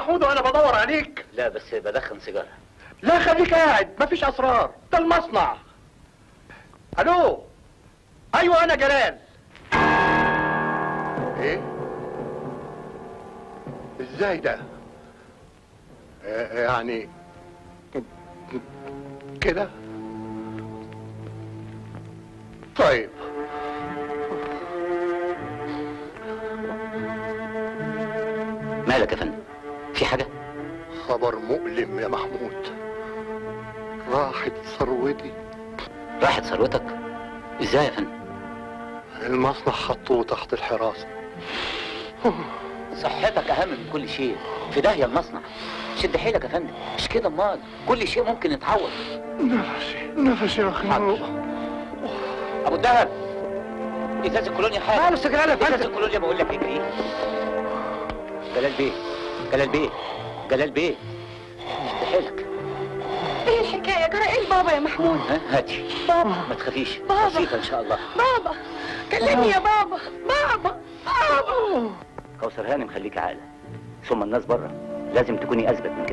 محمود وانا بدور عليك لا بس بدخن سيجاره لا خليك قاعد مفيش اسرار ده المصنع الو ايوه انا جلال ايه ازاي ده آه، يعني كده طيب مالك يا فندم في حاجه خبر مؤلم يا محمود راحت ثروتي راحت ثروتك ازاي يا فندم المصنع حطوه تحت الحراسة صحتك اهم من كل شيء في داهيه المصنع شد حيلك يا فندم مش كده امال كل شيء ممكن يتعوض نفسي نفسي مخنوق ابو الدهب ازاز الكولونيا حاجه ماله السجاير يا ازاز فندم الكولونيا بقول لك اجري جلال بيه جلال بيه جلال بيه شد حيلك ايه الحكايه جرى ايه بابا يا محمود ها هاتي بابا ما تخافيش بابا. بسيطه ان شاء الله بابا كلمني يا بابا بابا بابا كوثر هانم خليكي عاقله ثم الناس بره لازم تكوني اثبت من كده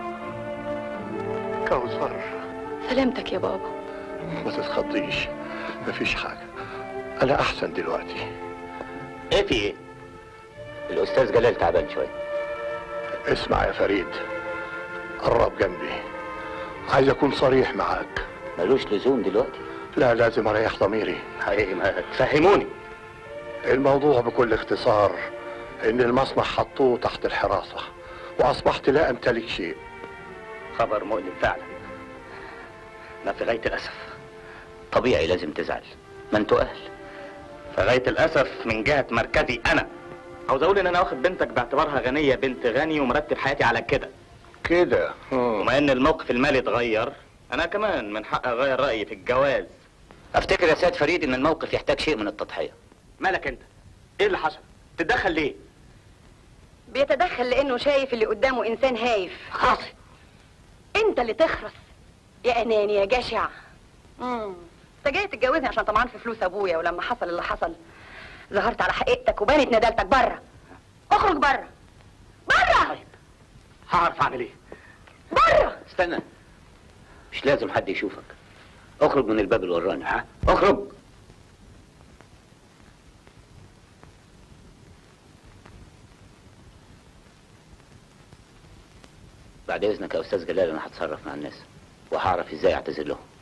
كوثر سلامتك يا بابا ما تتخضيش مفيش حاجة أنا أحسن دلوقتي ايه في ايه الاستاذ جلال تعبان شويه اسمع يا فريد قرب جنبي عايز أكون صريح معاك ملوش لزوم دلوقتي لا لازم أريح ضميري حقيقي ما تفهموني الموضوع بكل اختصار إن المصنع حطوه تحت الحراسة وأصبحت لا أمتلك شيء خبر مؤلم فعلا ما في غايه الاسف طبيعي لازم تزعل ما انتوا اهل فغاية الأسف من جهة مركزي أنا عاوز أقول إن أنا واخد بنتك باعتبارها غنية بنت غني ومرتب حياتي على كده كده مم. وما إن الموقف المالي اتغير أنا كمان من حقي أغير رأيي في الجواز افتكر يا سيد فريد ان الموقف يحتاج شيء من التضحيه مالك أنت؟ إيه اللي حصل؟ تتدخل ليه؟ بيتدخل لانه شايف اللي قدامه انسان هايف خاصي انت اللي تخرس يا اناني يا جشع امم انت جاي تتجوزني عشان طمعان في فلوس ابويا ولما حصل اللي حصل ظهرت على حقيقتك وبانت ندالتك بره اخرج بره بره هعرف أعمل إيه؟ بره استنى مش لازم حد يشوفك اخرج من الباب اللي وراني ها اخرج بعد اذنك يا استاذ جلال انا هتصرف مع الناس وهعرف ازاي اعتذر لهم